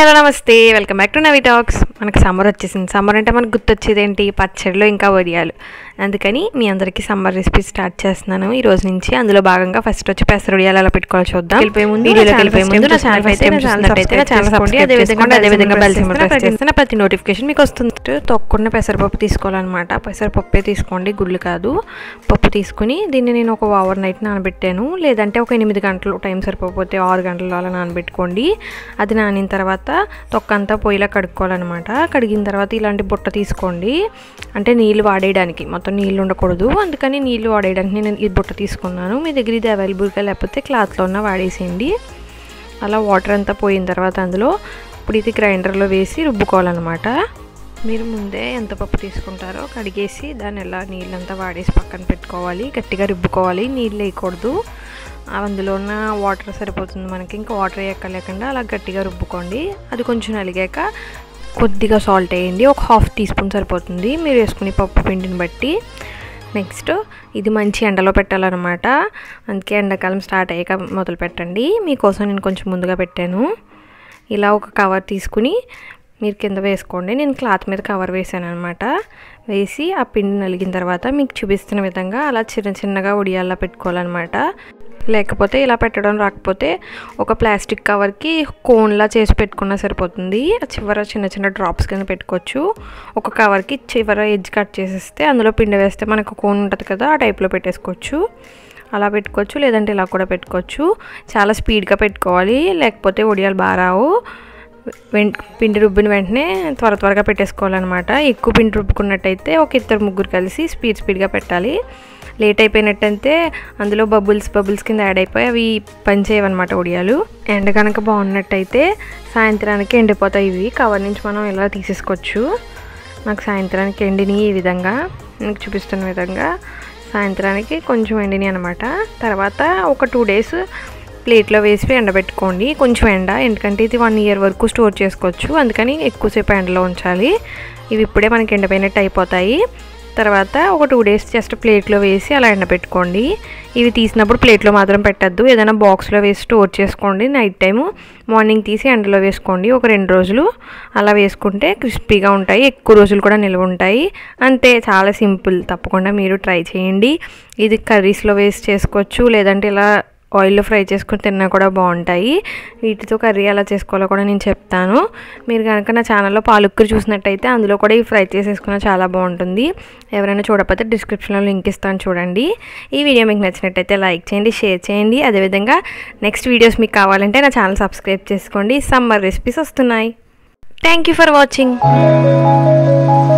hello నమస్తే welcome back to Navi talks మనకి summer వచ్చేసింది సమ్మర్ అంటే మనకు గుర్తొచ్చేది ఏంటి పచ్చడిలో ఇంకా వడియాలు అందుకని మీ అందరికీ సమ్మర్ రెసిపీ స్టార్ట్ చేస్తున్నాను ఈ రోజు నుంచి అందులో భాగంగా ఫస్ట్ వచ్చి పెసర వడియాలు ఎలా పెట్టుకోవాలో చూద్దాం వెళ్ళిపోయే ముందు వీడియోలోకి వెళ్ళిపోయి ముందు నా ఛానల్ అయితే నా ఛానల్ అయితే నా ఛానల్ సబ్స్క్రైబ్ అదే విధంగా అదే విధంగా బెల్ సింబల్ ప్రెస్ చేస్తే ప్రతి నోటిఫికేషన్ మీకు వస్తుంది తొక్కున్న పెసరపప్పు తీసుకోవాలన్నమాట పెసరపప్పే తీసుకోండి గుళ్ళు కాదు పప్పు తీసుకుని దీన్ని నేను ఒక ఓవర్ నైట్ నానబెట్టాను లేదంటే ఒక ఎనిమిది గంటలు టైం సరిపోతే ఆరు గంటల అలా నానబెట్టుకోండి అది నానిన తర్వాత తొక్క అంతా పొయ్యిలో కడుక్కోవాలన్నమాట కడిగిన తర్వాత ఇలాంటి బుట్ట తీసుకోండి అంటే నీళ్ళు వాడేయడానికి మొత్తం నీళ్ళు ఉండకూడదు అందుకని నీళ్ళు వాడేయడానికి నేను ఈ బుట్ట తీసుకున్నాను మీ దగ్గర ఇది అవైలబుల్గా లేకపోతే క్లాత్లో ఉన్న వాడేసేయండి అలా వాటర్ అంతా పోయిన తర్వాత అందులో ఇప్పుడు ఇది గ్రైండర్లో వేసి రుబ్బుకోవాలన్నమాట మీరు ముందే ఎంత పప్పు తీసుకుంటారో కడిగేసి దాన్ని ఎలా నీళ్ళంతా వాడేసి పక్కన పెట్టుకోవాలి గట్టిగా రుబ్బుకోవాలి నీళ్ళు వేయకూడదు అందులో ఉన్న వాటర్ సరిపోతుంది మనకి ఇంకా వాటర్ ఎక్కలేకుండా అలా గట్టిగా రుబ్బుకోండి అది కొంచెం నలిగాక కొద్దిగా సాల్ట్ వేయండి ఒక హాఫ్ టీ స్పూన్ సరిపోతుంది మీరు వేసుకునే పప్పు పిండిని బట్టి నెక్స్ట్ ఇది మంచి ఎండలో పెట్టాలన్నమాట అందుకే ఎండాకాలం స్టార్ట్ అయ్యాక మొదలు పెట్టండి మీకోసం నేను కొంచెం ముందుగా పెట్టాను ఇలా ఒక కవర్ తీసుకుని మీరు కింద వేసుకోండి నేను క్లాత్ మీద కవర్ వేసాను అనమాట వేసి ఆ పిండి నలిగిన తర్వాత మీకు చూపిస్తున్న విధంగా అలా చిన్న చిన్నగా ఉడియాల్లా పెట్టుకోవాలన్నమాట లేకపోతే ఇలా పెట్టడం రాకపోతే ఒక ప్లాస్టిక్ కవర్కి కోన్లా చేసి పెట్టుకున్నా సరిపోతుంది చివర చిన్న చిన్న డ్రాప్స్ కింద పెట్టుకోవచ్చు ఒక కవర్కి చివర ఎడ్జ్ కట్ చేసేస్తే అందులో పిండి వేస్తే మనకు కోన్ ఉంటుంది కదా ఆ టైప్లో పెట్టేసుకోవచ్చు అలా పెట్టుకోవచ్చు లేదంటే ఇలా కూడా పెట్టుకోవచ్చు చాలా స్పీడ్గా పెట్టుకోవాలి లేకపోతే ఒడియాలు బాగా రావు వెం పిండి రుబ్బిన వెంటనే త్వర త్వరగా పెట్టేసుకోవాలన్నమాట ఎక్కువ పిండి రుబ్బుకున్నట్టయితే ఒక ఇద్దరు ముగ్గురు కలిసి స్పీడ్ స్పీడ్గా పెట్టాలి లేట్ అయిపోయినట్టయితే అందులో బబుల్స్ బబుల్స్ కింద యాడ్ అయిపోయి అవి పనిచేయవన్నమాట ఒడియాలు ఎండ కనుక బాగున్నట్టయితే సాయంత్రానికి ఎండిపోతాయి ఇవి కవర్ నుంచి మనం ఇలా తీసేసుకోవచ్చు నాకు సాయంత్రానికి ఎండిని ఈ విధంగా మీకు చూపిస్తున్న విధంగా సాయంత్రానికి కొంచెం ఎండిని అనమాట తర్వాత ఒక టూ డేస్ ప్లేట్లో వేసి ఎండబెట్టుకోండి కొంచెం ఎండ ఎందుకంటే ఇది వన్ ఇయర్ వరకు స్టోర్ చేసుకోవచ్చు అందుకని ఎక్కువసేపు ఎండలో ఉంచాలి ఇవి ఇప్పుడే మనకి ఎండిపోయినట్టు అయిపోతాయి తర్వాత ఒక టూ డేస్ జస్ట్ ప్లేట్లో వేసి అలా ఎండబెట్టుకోండి ఇవి తీసినప్పుడు ప్లేట్లో మాత్రం పెట్టద్దు ఏదైనా బాక్స్లో వేసి స్టోర్ చేసుకోండి నైట్ టైము మార్నింగ్ తీసి ఎండలో వేసుకోండి ఒక రెండు రోజులు అలా వేసుకుంటే క్రిస్పీగా ఉంటాయి ఎక్కువ రోజులు కూడా నిల్వ ఉంటాయి అంతే చాలా సింపుల్ తప్పకుండా మీరు ట్రై చేయండి ఇది కర్రీస్లో వేసి చేసుకోవచ్చు లేదంటే ఇలా ఆయిల్లో ఫ్రై చేసుకుని తిన్నా కూడా బాగుంటాయి వీటితో కర్రీ ఎలా చేసుకోవాలో కూడా నేను చెప్తాను మీరు కనుక నా ఛానల్లో పాలుక్కరు చూసినట్టయితే అందులో కూడా ఈ ఫ్రై చేసేసుకున్న చాలా బాగుంటుంది ఎవరైనా చూడకపోతే డిస్క్రిప్షన్లో లింక్ ఇస్తాను చూడండి ఈ వీడియో మీకు నచ్చినట్టయితే లైక్ చేయండి షేర్ చేయండి అదేవిధంగా నెక్స్ట్ వీడియోస్ మీకు కావాలంటే నా ఛానల్ సబ్స్క్రైబ్ చేసుకోండి సమ్మర్ రెసిపీస్ వస్తున్నాయి థ్యాంక్ యూ ఫర్ వాచింగ్